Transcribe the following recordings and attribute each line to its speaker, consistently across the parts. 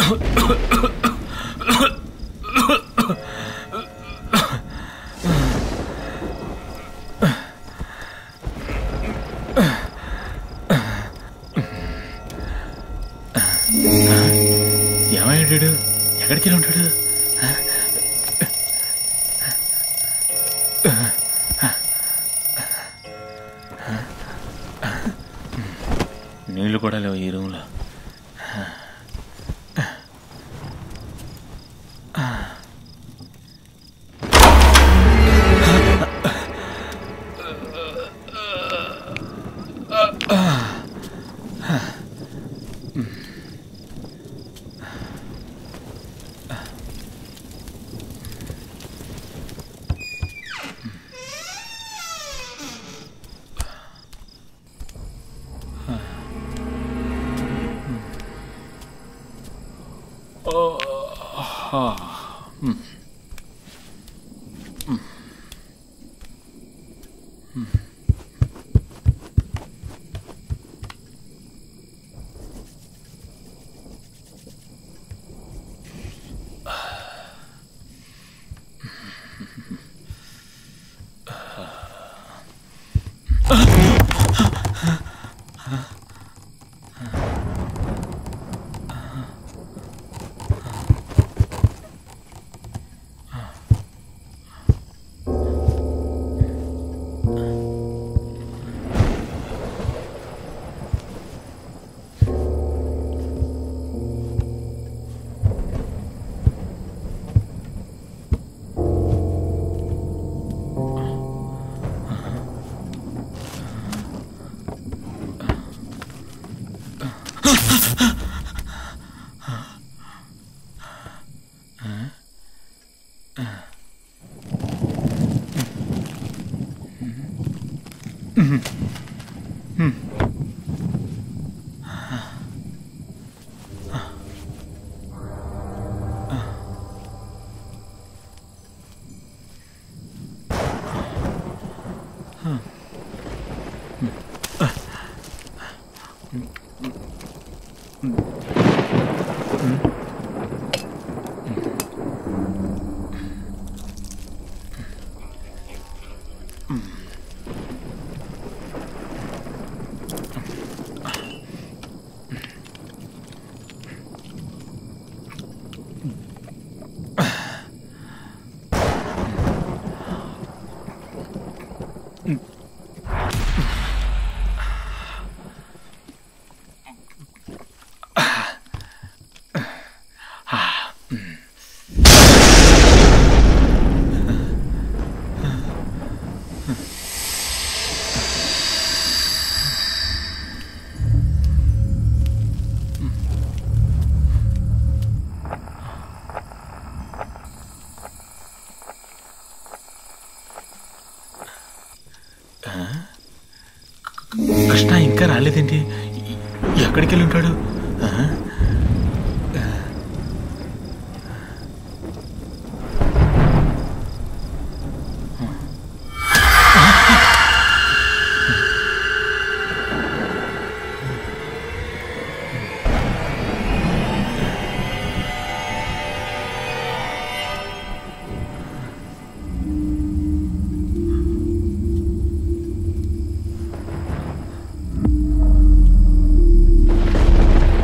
Speaker 1: ఏమయ్యాడు ఎక్కడికి వెళ్ళి ఉంటాడు నీళ్లు కూడా లేవు ఈ రూమ్లో కృష్ణ ఇంకా రాలేదేంటి ఎక్కడికి వెళ్ళి ఉంటాడు ఆ?
Speaker 2: ఆ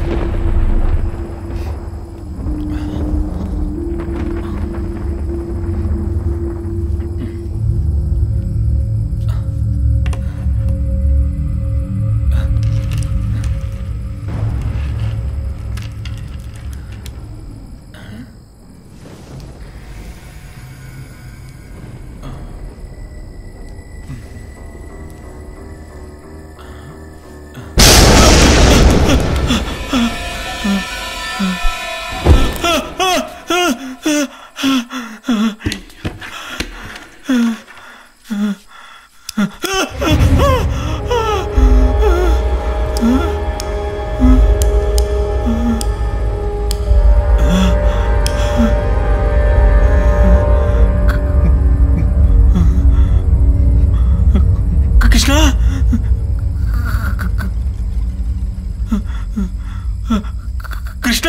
Speaker 1: కృష్ణ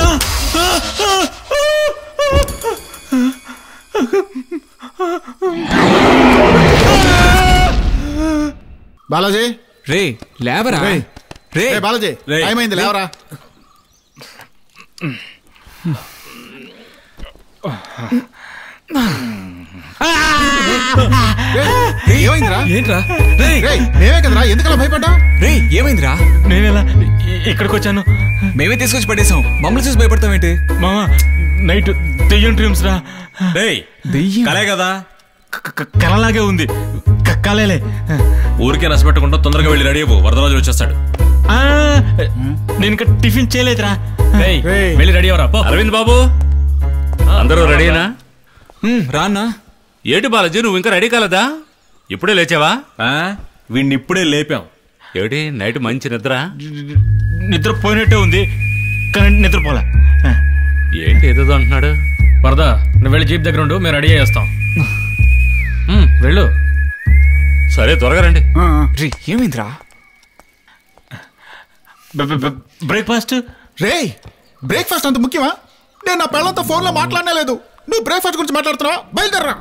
Speaker 2: బాలాజీ
Speaker 3: రే లేవరా
Speaker 2: రేయ్.
Speaker 3: రే
Speaker 2: ఏ బాలాజీ
Speaker 3: రేయ్.
Speaker 2: టైం అయింది లేవరా రేయ్, ఏమైందిరా
Speaker 3: ఏంట్రా రే
Speaker 2: రేయ్ మేమే కదరా ఎందుకలా భయపడ్డా
Speaker 3: రే ఏమైందిరా
Speaker 1: నేను ఎలా ఇ- ఇక్కడికి వచ్చాను
Speaker 3: మేమే తీసుకొచ్చి పడేసాం మమ్మల్ని చూసి భయపడతామేంటి
Speaker 1: మామా నైట్ దెయ్యం డ్రీమ్స్ రా
Speaker 4: డేయ్
Speaker 3: దెయ్యం
Speaker 4: కలే కదా
Speaker 1: క- క- కలలాగే ఉంది క- కలేలే
Speaker 4: ఊరికే నష్టపెట్టకుండా తొందరగా వెళ్ళి రెడీ అవ్వు వరదరాజు వచ్చేస్తాడు
Speaker 1: ఆ, నేను ఇంకా టిఫిన్ చేయలేదురా
Speaker 2: రేయ్.
Speaker 4: వెళ్ళి రెడీ అవరా అరవింద్ బాబు అందరూ రెడీనా
Speaker 3: ఉమ్, రానా
Speaker 4: ఏటి బాలాజీ నువ్వు ఇంకా రెడీ కాలేదా ఇప్పుడే లేచావా
Speaker 5: వీడిని ఇప్పుడే లేపాం
Speaker 4: ఏటి నైట్ మంచి నిద్ర
Speaker 1: నిద్ర పోయినట్టే ఉంది కానీ నిద్రపోలే
Speaker 4: ఏంటి ఏదేదో అంటున్నాడు
Speaker 5: వరదా నువ్వు వెళ్ళి జీప్ దగ్గర ఉండు మేము రెడీ చేస్తాం వెళ్ళు
Speaker 4: సరే త్వరగా రండి
Speaker 2: ఆ, ఆ.
Speaker 3: రే ఏమైందిరా
Speaker 1: బ- బ- బ- బ్రేక్ఫాస్ట్
Speaker 2: రేయ్ బ్రేక్ఫాస్ట్ అంత ముఖ్యమా నేను నా పిల్లలతో ఫోన్లో మాట్లాడనే లేదు నువ్వు బ్రేక్ఫాస్ట్ గురించి మాట్లాడుతున్నావా బయలుదేరరా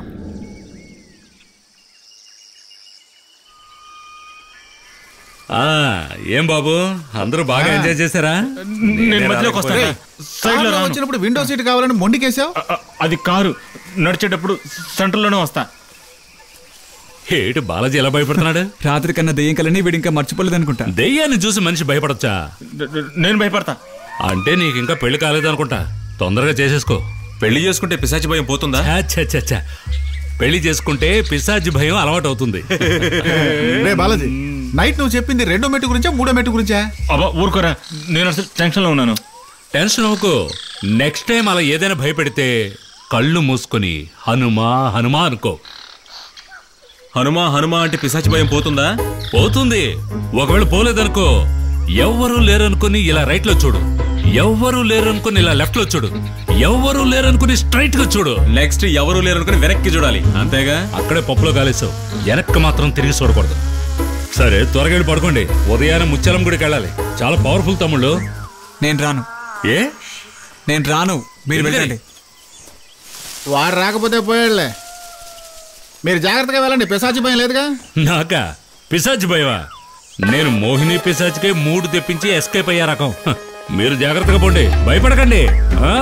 Speaker 4: ఆ ఏం బాబు అందరూ బాగా ఎంజాయ్ చేశారా
Speaker 1: నేను మధ్యలోకి వస్తాను
Speaker 2: రేయ్,
Speaker 1: సైడ్ లో
Speaker 2: కార్లో
Speaker 1: రాను.
Speaker 2: వచ్చినప్పుడు విండో సీట్ కావాలని మొండికేసావు
Speaker 1: అ- అ- అది కారు నడిచేటప్పుడు సెంటర్ లోనే వస్తా
Speaker 4: ఏటి బాలాజీ ఎలా భయపడుతున్నాడు
Speaker 3: రాత్రి కన్నా దెయ్యం కలని వీడు ఇంకా మర్చిపోలేదు అనుకుంటా
Speaker 4: దెయ్యాన్ని చూసి మనిషి భయపడొచ్చా
Speaker 1: ద- ద- నేను భయపడతా
Speaker 4: అంటే నీకు ఇంకా పెళ్లి కాలేదనుకుంటా తొందరగా చేసేసుకో
Speaker 5: పెళ్లి చేసుకుంటే పిశాచి భయం పోతుందా
Speaker 4: ఛా, ఛా, ఛా, ఛా. పెళ్లి చేసుకుంటే పిశాచి భయం అలవాటు అవుతుంది
Speaker 2: రే బాలాజీ నైట్ నువ్వు చెప్పింది రెండో మెట్టు గురించా మూడో మెట్టు గురించా
Speaker 1: అబ్బా ఊరుకోరా నేను అసలు టెన్షన్ లో ఉన్నాను
Speaker 4: టెన్షన్ అవ్వకు నెక్స్ట్ టైం అలా ఏదైనా భయపెడితే కళ్ళు మూసుకొని హనుమా హనుమా అనుకో
Speaker 5: హనుమా హనుమా అంటే పిశాచి భయం పోతుందా
Speaker 4: పోతుంది ఒకవేళ పోలేదనుకో ఎవ్వరూ లేరనుకుని ఇలా రైట్ లో చూడు ఎవ్వరూ లేరనుకుని ఇలా లెఫ్ట్ లో చూడు ఎవ్వరూ లేరనుకుని స్ట్రైట్ గా చూడు
Speaker 5: నెక్స్ట్ ఎవరు లేరు అనుకుని వెనక్కి చూడాలి అంతేగా
Speaker 4: అక్కడే పప్పులో కాలేసావు వెనక్కి మాత్రం తిరిగి చూడకూడదు సరే త్వరగా వెళ్ళి పడుకోండి ఉదయాన్నే ముత్యాలం గుడికి వెళ్ళాలి చాలా పవర్ఫుల్ తమ్ముళ్ళు
Speaker 3: నేను రాను
Speaker 4: ఏ
Speaker 3: నేను రాను మీరు
Speaker 4: ఎందుకని?
Speaker 3: వెళ్ళండి
Speaker 2: వాడు రాకపోతే పోయాడులే మీరు జాగ్రత్తగా వెళ్ళండి పిశాచి భయం లేదుగా
Speaker 4: నాకా పిశాచి భయమా నేను మోహిని పిశాచికే మూడు తెప్పించి ఎస్కేప్ అయ్యా రకం హ, మీరు జాగ్రత్తగా పోండి భయపడకండి ఆ?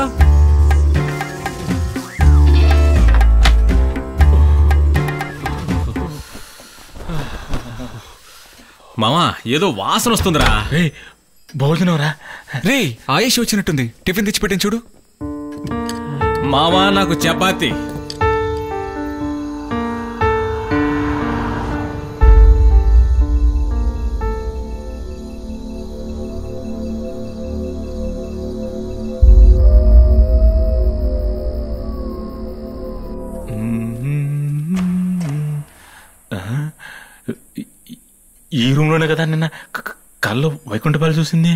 Speaker 5: మామా ఏదో వాసన వస్తుందిరా
Speaker 1: రే భోజనం రా
Speaker 3: రే ఆయుష్ వచ్చినట్టుంది టిఫిన్ తెచ్చి పెట్టిన చూడు
Speaker 5: మామా నాకు చపాతి
Speaker 1: ఈ రూమ్ లోనే కదా నిన్న క- క- కల్లో వైకుంఠపాలు చూసింది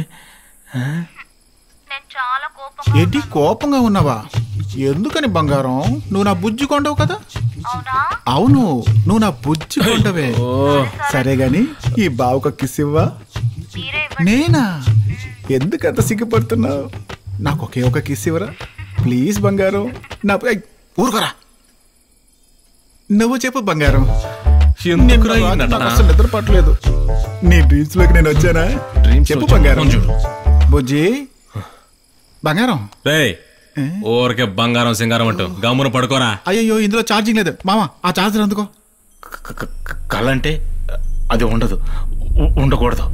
Speaker 6: నేను చాలా కోపంగా
Speaker 2: ఏంటి కోపంగా ఉన్నావా ఎందుకని బంగారం నువ్వు నా బుజ్జి కొండవు కదా
Speaker 6: అవునా
Speaker 2: అవును నువ్వు నా బుజ్జి కొండవే సరే గాని ఈ బావుక కిస్ ఇవ్వా
Speaker 6: మీరే ఇవ్వండి
Speaker 2: నేనా ఎందుకంత సిగ్గుపడుతున్నావు నాకు ఒకే ఒక కిస్ ఇవ్వరా ప్లీజ్ బంగారం నా ఐ, ఊరుకోరా నువ్వు చెప్పు బంగారం
Speaker 5: ఎందుకురా ఈ
Speaker 2: నిన్న
Speaker 5: నటన?
Speaker 2: నాకు అసలు నిద్ర పట్టలేదు నీ డ్రీమ్స్ లోకి నేను వచ్చానా
Speaker 5: Dreams
Speaker 2: చెప్పు
Speaker 5: వచ్చా?
Speaker 2: బంగారం
Speaker 5: చూడు.
Speaker 2: బుజ్జి బంగారం
Speaker 5: రేయ్
Speaker 2: ఏ?
Speaker 5: ఊరికే బంగారం సింగారం అంటూ గమ్మున పడుకోరా
Speaker 2: అయ్యో ఇందులో ఛార్జింగ్ లేదు మామ ఆ ఛార్జర్ అందుకో
Speaker 1: క- క- క- కళ అంటే అది ఉండదు ఉ- ఉండకూడదు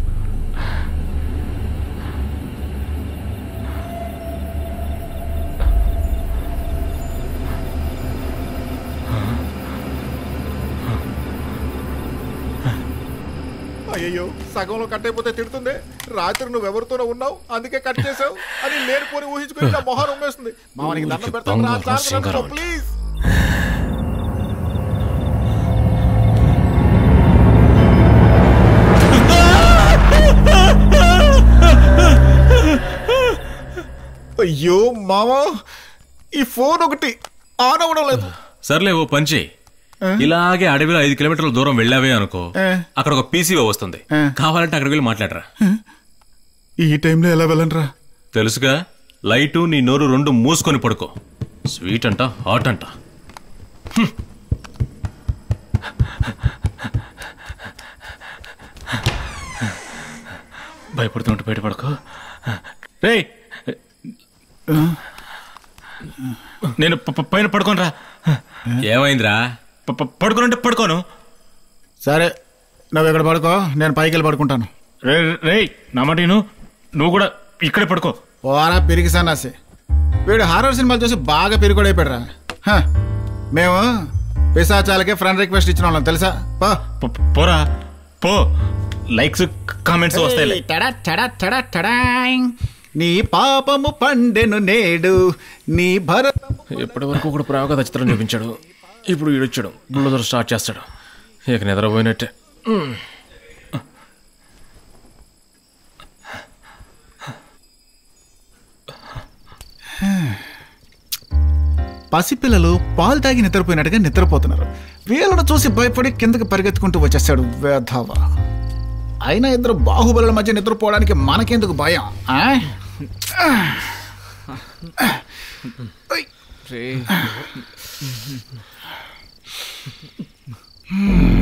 Speaker 2: అయ్యో సగంలో కట్ అయిపోతే తిడుతుంది రాత్రి నువ్వు ఎవరితోనో ఉన్నావు అందుకే కట్ చేసావు అని లేనిపోని ఊహించుకుని నా మొహం ఉమ్మేస్తుంది మామనికి దండం పెడతాను రా,
Speaker 5: బంగారం,
Speaker 2: చార్జర్ అందుకో,
Speaker 5: సింగారం.
Speaker 2: ప్లీజ్ అయ్యో మామ ఈ ఫోన్ ఒకటి ఆన్ అవ్వడం లేదు
Speaker 5: సర్లే ఓ పంచి ఇలాగే అడవిలో ఐదు కిలోమీటర్ల దూరం వెళ్ళావే అనుకో
Speaker 2: ఏ.
Speaker 5: అక్కడ ఒక పీసీఓ వస్తుంది
Speaker 2: ఏ.
Speaker 5: కావాలంటే అక్కడికి వెళ్ళి మాట్లాడరా
Speaker 2: ఈ టైంలో ఎలా వెళ్ళనరా
Speaker 5: తెలుసుగా
Speaker 7: లైటు నీ నోరు రెండు మూసుకొని పడుకో స్వీట్ అంట హాట్ అంట
Speaker 1: భయపడుతుంటే బయటపడకు రే నేను ప- ప- పైన పడుకోను రా
Speaker 7: ఏమైందిరా
Speaker 1: పడుకోనంటే పడుకోను
Speaker 2: సరే నువ్వు ఇక్కడ పడుకో నేను పైకి వెళ్ళి పడుకుంటాను
Speaker 1: రే రే నా మాట విను. నువ్వు కూడా ఇక్కడే పడుకో
Speaker 2: పోరా పెరిగి సన్నాసి వీడు హారర్ సినిమాలు చూసి బాగా పెరిగొడైపోయాడురా హ, మేము పిశాచాలకే ఫ్రెండ్ రిక్వెస్ట్ ఇచ్చిన వాళ్ళం తెలుసా పో
Speaker 1: పో- పోరా పో లైక్స్ కామెంట్స్ వస్తాయి
Speaker 2: ఏయ్, టడా, టడా, టడా, టడాయ్. నీ పాపము పండెను నేడు నీ భరతము
Speaker 5: ఇప్పటి వరకు ఒకడు ప్రాగత చిత్రం చూపించాడు ఇప్పుడు ఈడొచ్చాడు బుల్లదర్ స్టార్ట్ చేస్తాడు ఇక నిద్రపోయినట్టే
Speaker 2: పసిపిల్లలు పాలు తాగి నిద్రపోయినట్టుగా నిద్రపోతున్నారు వీళ్ళను చూసి భయపడి కిందకి పరిగెత్తుకుంటూ వచ్చేసాడు వేధవ అయినా ఇద్దరు బాహుబలుల మధ్య నిద్రపోవడానికి మనకెందుకు భయం ఆ?
Speaker 3: రే